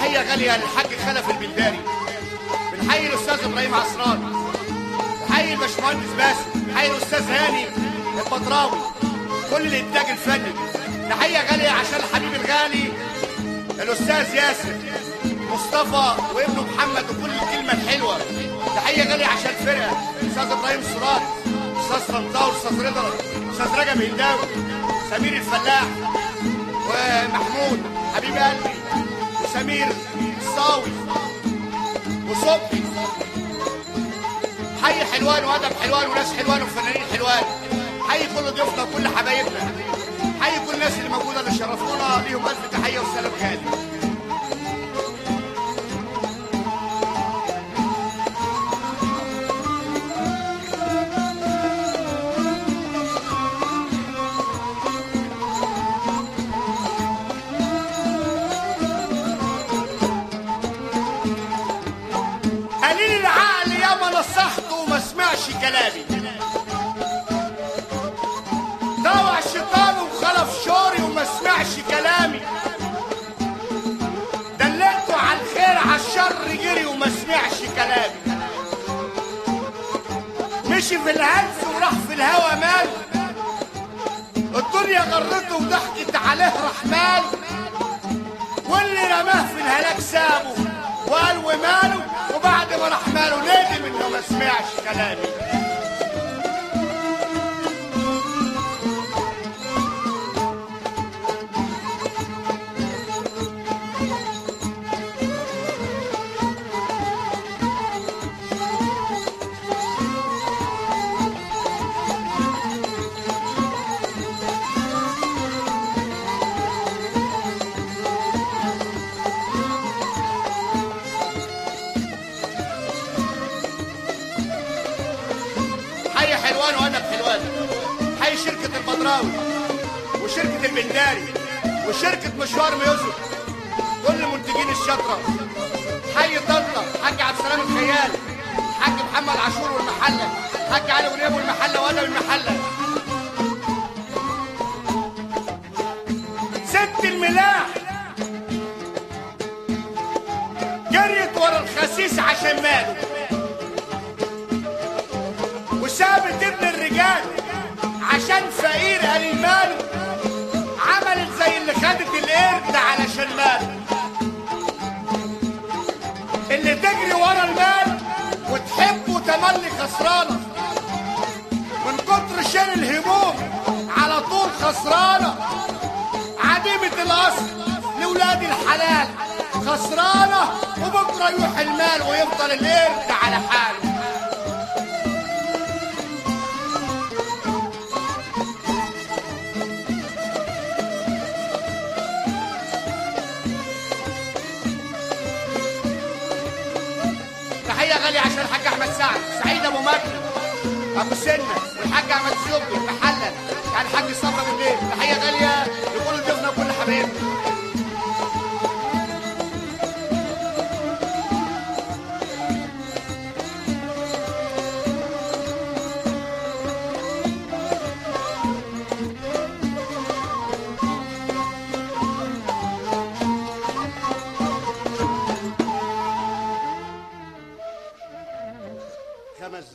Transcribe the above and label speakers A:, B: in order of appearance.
A: تحيه غاليه للحاج خلف البلداري بنحيي الاستاذ ابراهيم عصران بنحيي الباشمهندس باسم بنحيي الاستاذ هاني البطراوي كل الانتاج الفني تحيه غاليه عشان الحبيب الغالي الاستاذ ياسر مصطفى وابنه محمد وكل الكلمه الحلوه تحيه غاليه عشان الفرقه استاذ ابراهيم سراج استاذ رمضاوي استاذ رضا استاذ رجب هنداوي سمير الفلاح ومحمود حبيب قلبي وسمير الصاوي وصبحي حي حلوان وادب حلوان وناس حلوان وفنانين حلوان حي كل ضيوفنا وكل حبايبنا حي كل الناس اللي موجوده اللي شرفونا ليهم الف تحيه وسلام غالي قليل العقل يا ما نصحته وما سمعش كلامي طوع الشيطان وخلف شوري وما سمعش كلامي دللته على الخير على الشر جري وما سمعش كلامي مشي في الهلس وراح في الهوا مال الدنيا غرته وضحكت عليه رحمن واللي رماه في الهلاك سابه وقال وماله وبعد ما راح ماله ندم انه ما سمعش كلامي حي حلوان وادب حلوان حي شركة البدراوي وشركة البنداري وشركة مشوار ميوزك كل المنتجين الشاطرة حي طنطا حاج عبد السلام الخيال حاج محمد عاشور والمحلة حاج علي ونياب والمحلة وادب المحلة ست الملاح جريت ورا الخسيس عشان ماله وسابت ابن الرجال عشان فقير قليل ماله عملت زي اللي خدت القرد علشان ماله اللي تجري ورا المال وتحبه تملي خسرانه من كتر شيل الهموم على طول خسرانه عديمة الأصل لولاد الحلال خسرانة وبكرة يروح المال ويفضل القرد على حاله تحية غالية عشان الحاج أحمد سعد سعيد أبو مكي أبو سنة والحاج أحمد سيوبي محلل يعني الحاج صبري بالليل تحية غالية لكل ضيوفنا وكل حبايبنا خمس